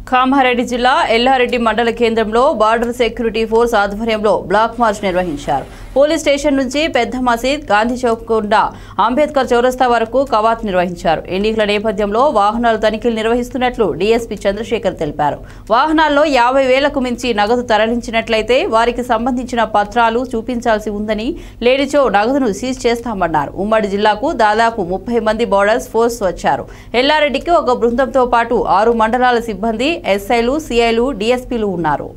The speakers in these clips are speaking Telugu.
కామారెడ్డి జిల్లా ఎల్లారెడ్డి మండల కేంద్రంలో బార్డర్ సెక్యూరిటీ ఫోర్స్ ఆధ్వర్యంలో బ్లాక్ మార్చ్ నిర్వహించారు పోలీస్ స్టేషన్ నుంచి పెద్ద మసీద్ గాంధీ చౌక్ గుండా అంబేద్కర్ చౌరస్తా వరకు కవాత్ నిర్వహించారు ఎన్నికల నేపథ్యంలో వాహనాలు తనిఖీలు నిర్వహిస్తున్నట్లు డీఎస్పీ చంద్రశేఖర్ తెలిపారు వాహనాల్లో యాభై వేలకు మించి నగదు తరలించినట్లయితే వారికి సంబంధించిన పత్రాలు చూపించాల్సి ఉందని లేనిచో నగదును సీజ్ చేస్తామన్నారు ఉమ్మడి జిల్లాకు దాదాపు ముప్పై మంది బోర్డర్స్ ఫోర్స్ వచ్చారు ఎల్లారెడ్డికి ఒక బృందంతో పాటు ఆరు మండలాల సిబ్బంది ఎస్ఐలు సిఐలు డీఎస్పీలు ఉన్నారు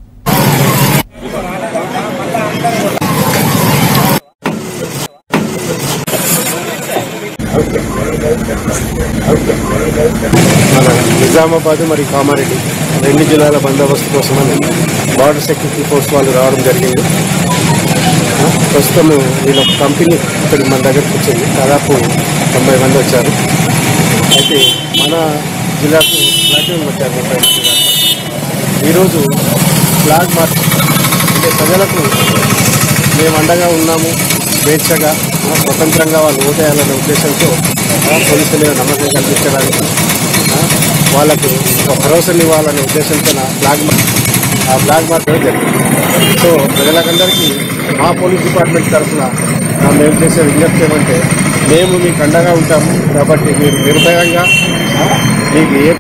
మన నిజామాబాద్ మరియు కామారెడ్డి రెండు జిల్లాల బందోబస్తు కోసమని బార్డర్ సెక్యూరిటీ ఫోర్స్ వాళ్ళు రావడం జరిగింది ఆ, ప్రస్తుతం వీళ్ళ ఒక కంపెనీ ఇక్కడ మన దగ్గరకు వచ్చింది దాదాపు తొంభై మంది వచ్చారు అయితే మన జిల్లాకు ప్లాటినం వచ్చారు ముప్పై మంది దాకా. ఈరోజు ఫ్లాగ్ మార్చ్ అంటే ప్రజలకు మేము అండగా ఉన్నాము స్వేచ్ఛగా ఆ, స్వతంత్రంగా వాళ్ళు ఓటేయాలనే ఉద్దేశంతో ఆ, పోలీసుల మీద నమ్మకం కల్పించడానికి ఆ, వాళ్ళకు ఒక భరోసాని ఇవ్వాలనే ఉద్దేశంతో నా ఫ్లాగ్ మార్చ్ ఆ ఫ్లాగ్ మార్చ్ అనేది జరిగింది సో ప్రజలకందరికీ మా పోలీస్ డిపార్ట్మెంట్ తరఫున ఆ, మేము చేసే విజ్ఞప్తి ఏమంటే మేము మీకు అండగా ఉంటాము కాబట్టి మీరు నిర్భయంగా ఆ, మీకు ఏ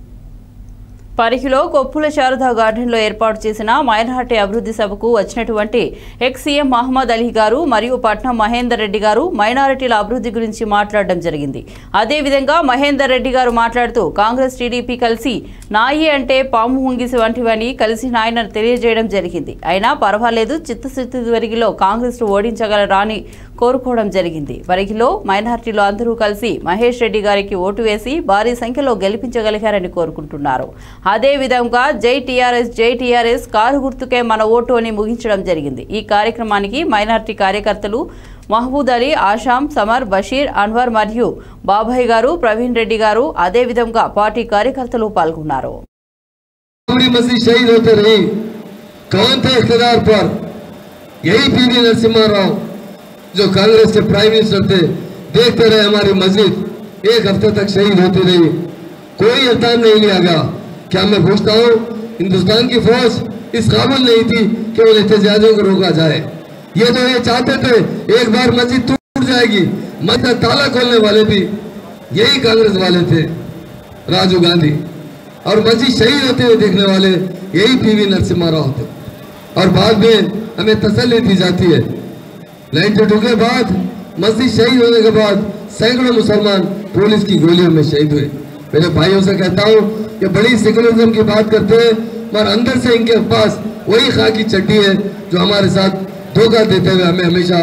పరిధిలో కొప్పుల శారదా గార్డెన్లో ఏర్పాటు చేసిన మైనార్టీ అభివృద్ధి సభకు వచ్చినటువంటి ఎక్స్ సీఎం మహమ్మద్ అలీ గారు మరియు పట్నం మహేందర్ రెడ్డి గారు మైనారిటీల అభివృద్ధి గురించి మాట్లాడడం జరిగింది అదేవిధంగా మహేందర్ రెడ్డి గారు మాట్లాడుతూ కాంగ్రెస్ టీడీపీ కలిసి నాయి అంటే పాము ముంగిసి వంటివని కలిసి నాయన తెలియజేయడం జరిగింది అయినా పర్వాలేదు చిత్తశుద్ధి వరిగిలో కాంగ్రెస్ ఓడించగలరా అని కోరుకోవడం జరిగింది వరిగిలో మైనార్టీలు అందరూ కలిసి మహేష్ రెడ్డి గారికి ఓటు వేసి భారీ సంఖ్యలో గెలిపించగలిగారని కోరుకుంటున్నారు అదే విధంగా జై టీఆర్ఎస్ జై టీఆర్ఎస్ కారు గుర్తుకే మన ఓటు అని ముగించడం జరిగింది ఈ కార్యక్రమానికి మైనార్టీ కార్యకర్తలు మహబూద్ అలీ ఆషాం సమర్ బషీర్ అన్వర్ మరియు బాబాయ్ గారు ప్రవీణ్ రెడ్డి గారు అదే విధంగా పార్టీ కార్యకర్తలు పాల్గొన్నారు पूरी मस्जिद शहीद होते रही कौन थे इख्तदार पर यही पीवी नरसिम्हा राव जो कांग्रेस के प्राइम मिनिस्टर थे देखते रहे हमारी मस्जिद एक हफ्ते तक शहीद होती रही कोई इल्ताम नहीं लिया गया क्या मैं पूछता हूँ हिंदुस्तान की फौज इस काबिल नहीं थी कि उन एहतजाजों को रोका जाए ये तो ये चाहते थे एक बार मस्जिद टूट जाएगी मस्जिद का ताला खोलने वाले भी यही कांग्रेस वाले थे राजीव गांधी और मस्जिद शहीद होते हुए देखने वाले यही पीवी नरसिम्हा राव थे और बाद में हमें तसल्ली दी जाती है लाइन टूटने के बाद मस्जिद शहीद होने के बाद सैकड़ों मुसलमान पुलिस की गोलियों में शहीद हुए मेरे भाइयों से कहता हूँ कि बड़ी सेकुलरिज्म की बात करते हैं मगर अंदर से इनके पास वही खाकी चड्डी है जो हमारे साथ धोखा देते हुए हमें हमेशा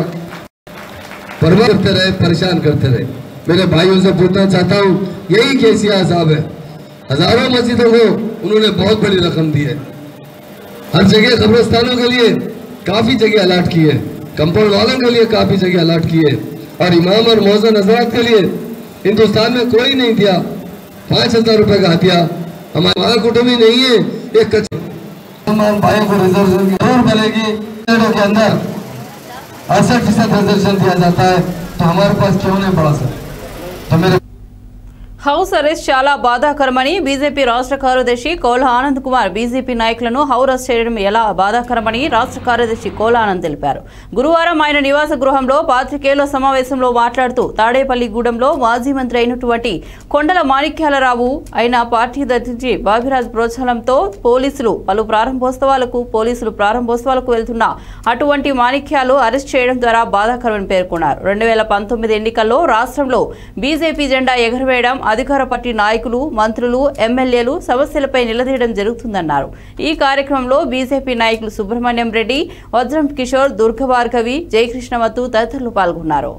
परवाह करते रहे परेशान करते रहे मेरे भाइयों से पूछना चाहता हूँ यही केसीआर साहब है हजारों मस्जिदों को उन्होंने बहुत बड़ी रकम दी है हर जगह कब्रस्तानों के लिए काफी जगह अलाट की है कंपाउंड वालों के लिए काफी जगह अलाट की है और इमाम और मौजन हजरात के लिए हिंदुस्तान में कोई नहीं दिया पाँच हजार रुपए का हथिया हमारे वहाँ कुटुंबी नहीं है एक कच्चे मुसलमान भाइयों को रिजर्वेशन जरूर मिलेगी स्टेटों के अंदर अड़सठ फीसद रिजर्वेशन दिया जाता है तो हमारे पास क्यों नहीं पड़ा सर तो मेरे హౌస్ అరెస్ట్ చాలా బాధాకరమని బీజేపీ రాష్ట్ర కార్యదర్శి కోల ఆనంద్ కుమార్ బీజేపీ నాయకులను హౌస్ అరెస్ట్ చేయడం ఎలా బాధాకరమని రాష్ట్ర కార్యదర్శి కోల ఆనంద్ తెలిపారు గురువారం ఆయన నివాస గృహంలో పాత్రికేయుల సమావేశంలో మాట్లాడుతూ తాడేపల్లిగూడెంలో మాజీ మంత్రి అయినటువంటి కొండల మాణిక్యాలరావు అయిన పార్టీ దర్శించి బాబిరాజ్ ప్రోత్సాహంతో పోలీసులు పలు ప్రారంభోత్సవాలకు పోలీసులు ప్రారంభోత్సవాలకు వెళ్తున్న అటువంటి మాణిక్యాలు అరెస్ట్ చేయడం ద్వారా బాధాకరమని పేర్కొన్నారు రెండు వేల పంతొమ్మిది ఎన్నికల్లో రాష్ట్రంలో బీజేపీ జెండా ఎగురవేయడం అధికార పార్టీ నాయకులు మంత్రులు ఎమ్మెల్యేలు సమస్యలపై నిలదీయడం జరుగుతుందన్నారు ఈ కార్యక్రమంలో బీజేపీ నాయకులు సుబ్రహ్మణ్యం రెడ్డి వజ్రం కిషోర్ దుర్గభార్గవి జయకృష్ణమత్తు తదితరులు పాల్గొన్నారు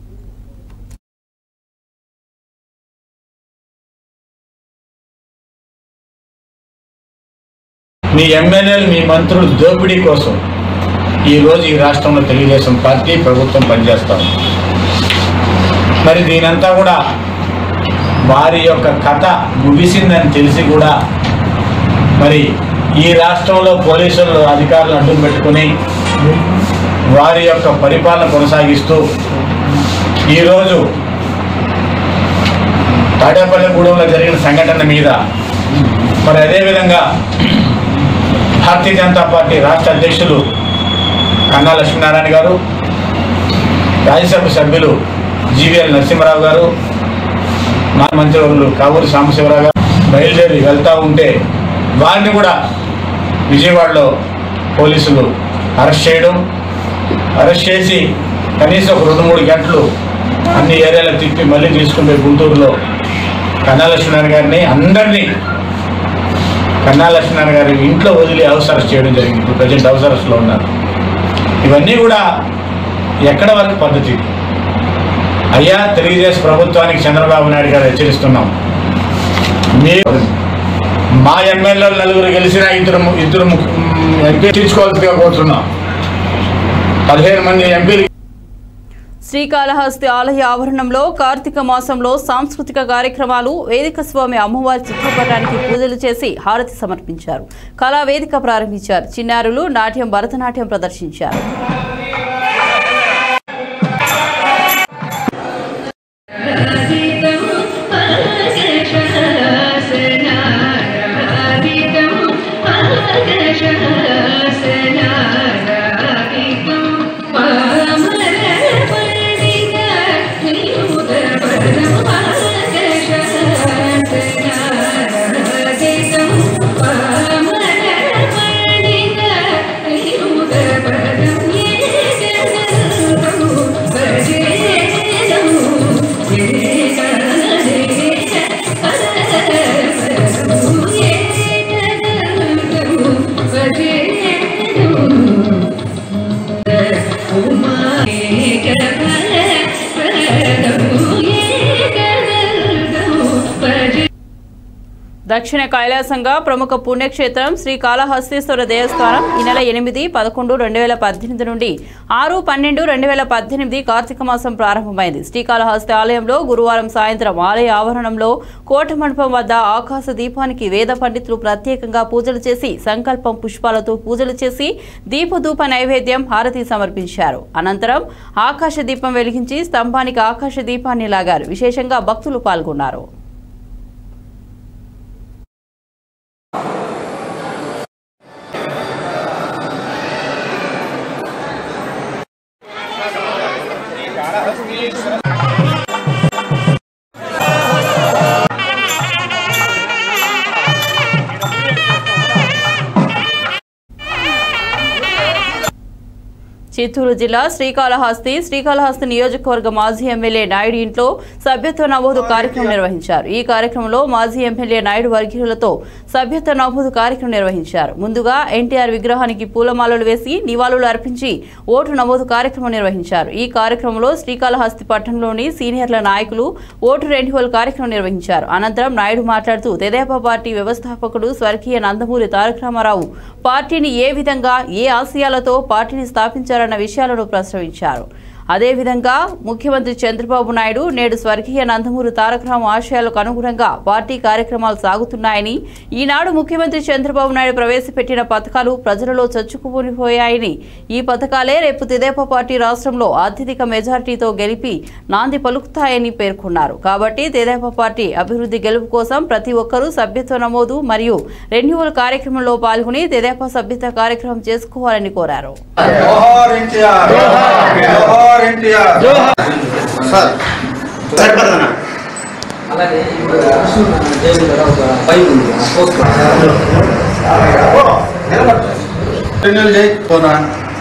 మీ ఎమ్మెల్యేలు మీ మంత్రులు దోపిడీ కోసం ఈరోజు ఈ రాష్ట్రంలో తెలుగుదేశం పార్టీ ప్రభుత్వం పనిచేస్తాం మరి దీనంతా కూడా వారి యొక్క కథ ముగిసిందని తెలిసి కూడా మరి ఈ రాష్ట్రంలో పోలీసులు అధికారులు అడ్డం పెట్టుకుని వారి యొక్క పరిపాలన కొనసాగిస్తూ ఈరోజు తాడేపల్లిగూడెంలో జరిగిన సంఘటన మీద మరి అదేవిధంగా భారతీయ జనతా పార్టీ రాష్ట్ర అధ్యక్షులు కన్నా లక్ష్మీనారాయణ గారు రాజ్యసభ సభ్యులు జీవీఎల్ నరసింహరావు గారు మా మంత్రివర్యులు కావూరి సాంబశివరావు గారు బయలుదేరి వెళ్తూ ఉంటే వారిని కూడా విజయవాడలో పోలీసులు అరెస్ట్ చేయడం అరెస్ట్ చేసి కనీసం ఒక రెండు మూడు గంటలు అన్ని ఏరియాలో తిప్పి మళ్ళీ తీసుకుంటే గుంటూరులో కన్నా లక్ష్మీనారాయణ గారిని అందరినీ కన్నా లక్ష్మీనారాయణ గారి ఇంట్లో వదిలి హౌస్ అరెస్ట్ చేయడం జరిగింది ఇప్పుడు ప్రజెంట్ హౌస్ అరెస్ట్లో ఉన్నారు ఇవన్నీ కూడా ఎక్కడ వరకు పద్ధతి అయ్యా తెలుగుదేశం ప్రభుత్వానికి చంద్రబాబు నాయుడు గారు హెచ్చరిస్తున్నాం మీరు మా ఎమ్మెల్యేలు నలుగురు గెలిచిన ఇద్దరు ము- ఇద్దరు ము- ఎంపీ తీసుకోవాల్సిందిగా కోరుతున్నాం పదిహేను మంది ఎంపీలు శ్రీకాళహస్తి ఆలయ ఆవరణంలో కార్తీక మాసంలో సాంస్కృతిక కార్యక్రమాలు వేదిక స్వామి అమ్మవారి చిత్రపటానికి పూజలు చేసి హారతి సమర్పించారు కళా వేదిక ప్రారంభించారు చిన్నారులు నాట్యం భరతనాట్యం ప్రదర్శించారు దక్షిణ కైలాసంగా ప్రముఖ పుణ్యక్షేత్రం శ్రీ కాళహస్తీశ్వర దేవస్థానం ఈ నెల ఎనిమిది పదకొండు రెండు వేల పద్దెనిమిది నుండి ఆరు పన్నెండు రెండు వేల పద్దెనిమిది కార్తీక మాసం ప్రారంభమైంది శ్రీకాళహస్తి ఆలయంలో గురువారం సాయంత్రం ఆలయ ఆవరణంలో కోట మండపం వద్ద ఆకాశ దీపానికి వేద పండితులు ప్రత్యేకంగా పూజలు చేసి సంకల్పం పుష్పాలతో పూజలు చేసి దీపధూప నైవేద్యం హారతి సమర్పించారు అనంతరం ఆకాశ దీపం వెలిగించి స్తంభానికి ఆకాశ దీపాన్ని లాగారు విశేషంగా భక్తులు పాల్గొన్నారు చిత్తూరు జిల్లా శ్రీకాళహస్తి శ్రీకాళహస్తి నియోజకవర్గ మాజీ ఎమ్మెల్యే నాయుడు ఇంట్లో సభ్యత్వ నమోదు కార్యక్రమం నిర్వహించారు ఈ కార్యక్రమంలో మాజీ ఎమ్మెల్యే నాయుడు వర్గీయులతో సభ్యత్వ నమోదు కార్యక్రమం నిర్వహించారు ముందుగా ఎన్టీఆర్ విగ్రహానికి పూలమాలలు వేసి నివాళులు అర్పించి ఓటు నమోదు కార్యక్రమం నిర్వహించారు ఈ కార్యక్రమంలో శ్రీకాళహస్తి పట్టణంలోని సీనియర్ల నాయకులు ఓటు రెన్యువల్ కార్యక్రమం నిర్వహించారు అనంతరం నాయుడు మాట్లాడుతూ తెదేపా పార్టీ వ్యవస్థాపకుడు స్వర్గీయ నందమూరి తారక రామారావు పార్టీని ఏ విధంగా ఏ ఆశయాలతో పార్టీని స్థాపించారన్న విషయాలను ప్రస్తావించారు అదేవిధంగా ముఖ్యమంత్రి చంద్రబాబు నాయుడు నేడు స్వర్గీయ నందమూరి తారక రామ ఆశయాలకు అనుగుణంగా పార్టీ కార్యక్రమాలు సాగుతున్నాయని ఈనాడు ముఖ్యమంత్రి చంద్రబాబు నాయుడు ప్రవేశపెట్టిన పథకాలు ప్రజలలో చచ్చుకుపోయిపోయాయని ఈ పథకాలే రేపు తెదేపా పార్టీ రాష్ట్రంలో అత్యధిక మెజార్టీతో గెలిపి నాంది పలుకుతాయని పేర్కొన్నారు కాబట్టి తెదేపా పార్టీ అభివృద్ధి గెలుపు కోసం ప్రతి ఒక్కరూ సభ్యత్వ నమోదు మరియు రెన్యువల్ కార్యక్రమంలో పాల్గొని తెదేపా సభ్యత కార్యక్రమం చేసుకోవాలని కోరారు జోహార్ ఎన్టీఆర్ జోహార్ ఎన్టీఆర్ సార్ సరిపడదనా అలాగే ఇప్పుడు దేవుని దగ్గర ఒక పైప్ ఉంది ఆ పోస్ట్ రెన్యూల్ చేయకపోనా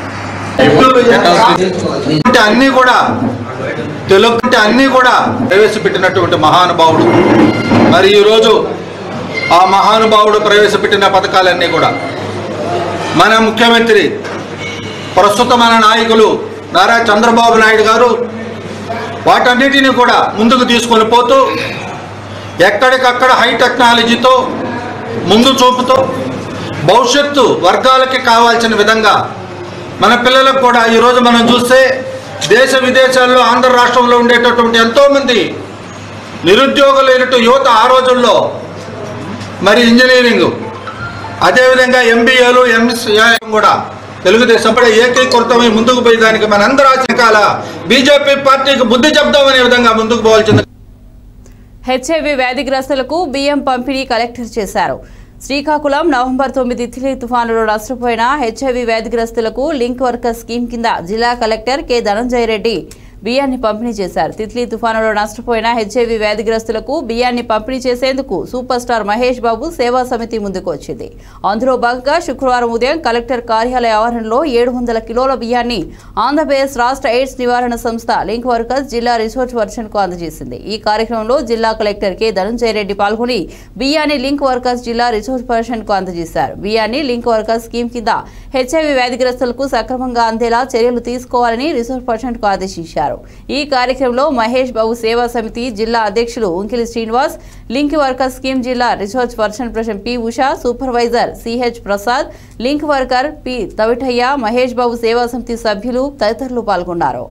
అంటే అన్ని కూడా తెలుగు అంటే అన్ని కూడా ప్రవేశపెట్టినటువంటి మహానుభావుడు మరి ఈరోజు ఆ మహానుభావుడు ప్రవేశపెట్టిన పథకాలన్నీ కూడా మన ముఖ్యమంత్రి ప్రస్తుత మన నాయకులు నారా చంద్రబాబు నాయుడు గారు వాటన్నిటిని కూడా ముందుకు తీసుకొని పోతూ ఎక్కడికక్కడ హై టెక్నాలజీతో ముందు చూపుతో భవిష్యత్తు వర్గాలకి కావాల్సిన విధంగా మన పిల్లలకు కూడా ఈరోజు మనం చూస్తే దేశ విదేశాల్లో ఆంధ్ర రాష్ట్రంలో ఉండేటటువంటి ఎంతోమంది నిరుద్యోగులైనట్టు యువత ఆ రోజుల్లో మరి ఇంజనీరింగ్ అదేవిధంగా ఎంబీఏలు ఎంసీఏ కూడా తెలుగుదేశం పడే ఏకీకృతమై ముందుకు పోయేదానికి మనందరూ ఆశకాల బీజేపీ పార్టీకి బుద్ధి చెప్దామనే విధంగా ముందుకు పోవాల్సింది హెచ్ఐవి వ్యాధిగ్రస్తులకు బియ్యం పంపిణీ కలెక్టర్ చేశారు శ్రీకాకుళం నవంబర్ తొమ్మిది తిత్లీ తుఫానులో నష్టపోయిన హెచ్ఐవి వ్యాధిగ్రస్తులకు లింక్ వర్కర్ స్కీమ్ కింద జిల్లా కలెక్టర్ కె ధనంజయ రెడ్డి బియ్యాన్ని పంపిణీ చేశారు తిత్లీ తుఫానులో నష్టపోయిన హెచ్ఐవి వ్యాధిగ్రస్తులకు బియ్యాన్ని పంపిణీ చేసేందుకు సూపర్ స్టార్ మహేష్ బాబు సేవా సమితి ముందుకు వచ్చింది అందులో భాగంగా శుక్రవారం ఉదయం కలెక్టర్ కార్యాలయ ఆవరణలో ఏడు వందల కిలోల బియ్యాన్ని ఆంధ్రప్రదేశ్ రాష్ట్ర ఎయిడ్స్ నివారణ సంస్థ లింక్ వర్కర్స్ జిల్లా రిసోర్స్ వర్షన్ కు అందజేసింది ఈ కార్యక్రమంలో జిల్లా కలెక్టర్ కె ధనంజయ రెడ్డి పాల్గొని బియ్యాన్ని లింక్ వర్కర్స్ జిల్లా రిసోర్స్ పర్సన్ కు అందజేశారు బియ్యాన్ని లింక్ వర్కర్స్ స్కీమ్ కింద హెచ్ఐవి వ్యాధిగ్రస్తులకు సక్రమంగా అందేలా చర్యలు తీసుకోవాలని రిసోర్స్ పర్సన్ కు ఆదేశించారు ఈ కార్యక్రమంలో మహేష్ బాబు సేవా సమితి జిల్లా అధ్యక్షులు Unkili Srinivas link worker scheme జిల్లా resource person president P Usha supervisor CH Prasad link worker P Tavitayya Mahesh Babu సేవా సమితి సభ్యులు తదితరులు పాల్గొన్నారు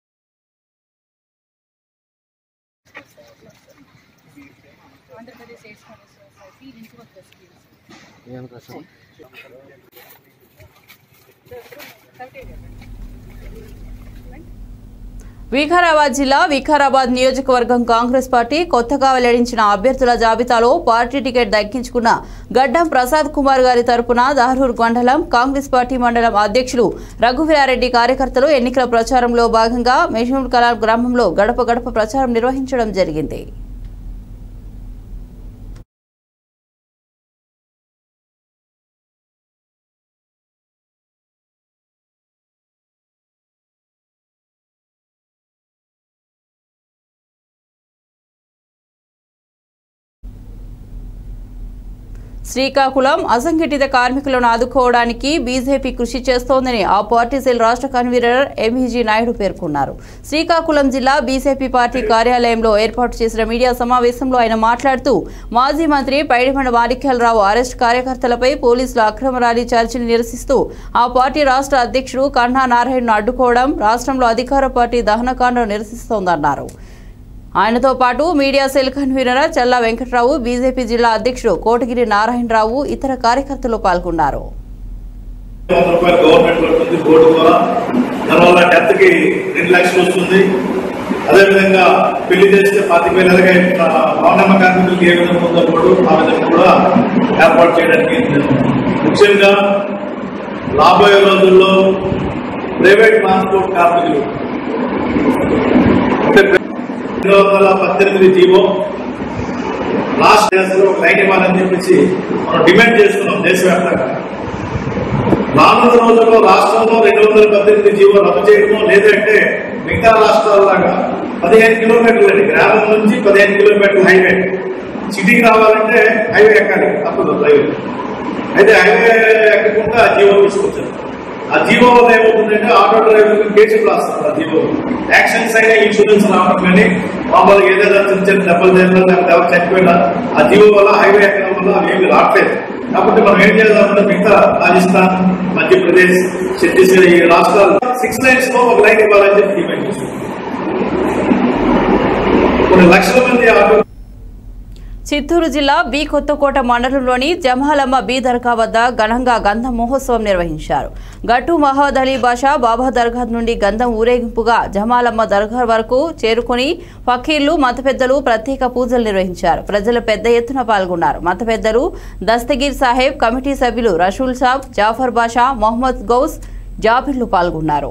వికారాబాద్ జిల్లా వికారాబాద్ నియోజకవర్గం కాంగ్రెస్ పార్టీ కొత్తగా వెల్లడించిన అభ్యర్థుల జాబితాలో పార్టీ టికెట్ దక్కించుకున్న గడ్డం ప్రసాద్ కుమార్ గారి తరపున దారూర్ మండలం కాంగ్రెస్ పార్టీ మండలం అధ్యక్షులు రఘువీరారెడ్డి కార్యకర్తలు ఎన్నికల ప్రచారంలో భాగంగా మెషూర్ కలాం గ్రామంలో గడప గడప ప్రచారం నిర్వహించడం జరిగింది శ్రీకాకుళం అసంఘటిత కార్మికులను ఆదుకోవడానికి బీజేపీ కృషి చేస్తోందని ఆ పార్టీ సెల్ రాష్ట్ర కన్వీనర్ ఎంఈజీ నాయుడు పేర్కొన్నారు శ్రీకాకుళం జిల్లా బీజేపీ పార్టీ కార్యాలయంలో ఏర్పాటు చేసిన మీడియా సమావేశంలో ఆయన మాట్లాడుతూ మాజీ మంత్రి పైడిమండ మాణిక్యాలరావు అరెస్ట్ కార్యకర్తలపై పోలీసుల అక్రమ ర్యాలీ చర్చను నిరసిస్తూ ఆ పార్టీ రాష్ట్ర అధ్యక్షుడు కన్నా నారాయణను అడ్డుకోవడం రాష్ట్రంలో అధికార పార్టీ దహనకాండను నిరసిస్తోందన్నారు ఆయనతో పాటు media cell convener Challa Venkatrao BJP జిల్లా అధ్యక్షుడు కోటగిరి నారాయణరావు ఇతర కార్యకర్తలు పాల్గొన్నారు వంద రూపాయలు గవర్నమెంట్ పడుతుంది బోర్డు ద్వారా దానివల్ల డెత్ కి రెండు లక్షలు వస్తుంది అదేవిధంగా పెళ్లి చేస్తే పాతిక వేలు అలాగే పౌర్ణమ కార్మికులకి ఏ విధంగా ఉందో బోర్డు ఆ విధంగా కూడా ఏర్పాటు చేయడానికి ముఖ్యంగా రాబోయే రోజుల్లో ప్రైవేట్ ట్రాన్స్పోర్ట్ కార్మికులు అంటే రెండు వందల పద్దెనిమిది జీవో లాస్ట్ డేస్ లో లైన్ ఇవ్వాలని చెప్పేసి మనం డిమాండ్ చేస్తున్నాం దేశవ్యాప్తంగా రానున్న రోజుల్లో రాష్ట్రంలో రెండు వందల పద్దెనిమిది జీవో రద్దు చేయడమో లేదంటే మిగతా రాష్ట్రాలలాగా పదిహేను కిలోమీటర్లు అండి గ్రామం నుంచి పదిహేను కిలోమీటర్ల హైవే సిటీకి రావాలంటే హైవే ఎక్కాలి తప్పదు హైవే అయితే హైవే ఎక్కకుండా జీవో తీసుకొచ్చారు ఆ జీవో వల్ల ఏమవుతుందంటే ఆటో డ్రైవర్ కేసులు రాస్తారు ఆ జీవో యాక్సిడెంట్స్ అయినా ఇన్సూరెన్స్ రావడం కానీ మామూలుగా ఏదైనా చిన్న చిన్న దెబ్బలు తగిలినా లేకపోతే ఎవరు చనిపోయినా ఆ జీవో వల్ల హైవే ఎక్కడం వల్ల అవి ఏమి రావట్లేదు కాబట్టి మనం ఏం చేద్దామంటే మిగతా రాజస్థాన్ మధ్యప్రదేశ్ ఛత్తీస్గఢ్ ఈ రాష్ట్రాలు సిక్స్ లైన్స్ లో ఒక లైన్ ఇవ్వాలని చెప్పి డిమాండ్ చేస్తున్నాం కొన్ని లక్షల మంది ఆటో చిత్తూరు జిల్లా బి కొత్తకోట మండలంలోని జమహాలమ్మ బి దర్గా వద్ద ఘనంగా గంధం మహోత్సవం నిర్వహించారు గట్టు మహమ్మద్ అలీ బాషా బాబా దర్గా నుండి గంధం ఊరేగింపుగా జమాలమ్మ దర్గా వరకు చేరుకుని ఫకీర్లు మత పెద్దలు ప్రత్యేక పూజలు నిర్వహించారు ప్రజలు పెద్ద ఎత్తున పాల్గొన్నారు మత పెద్దలు దస్తగీర్ సాహెబ్ కమిటీ సభ్యులు రషూల్ సాబ్ జాఫర్ బాషా మొహమ్మద్ గౌస్ జాబిర్లు పాల్గొన్నారు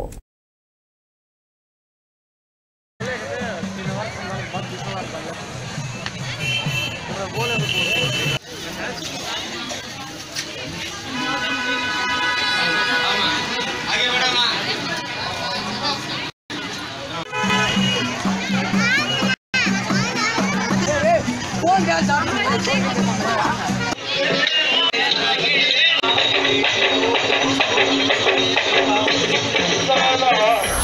Thank you.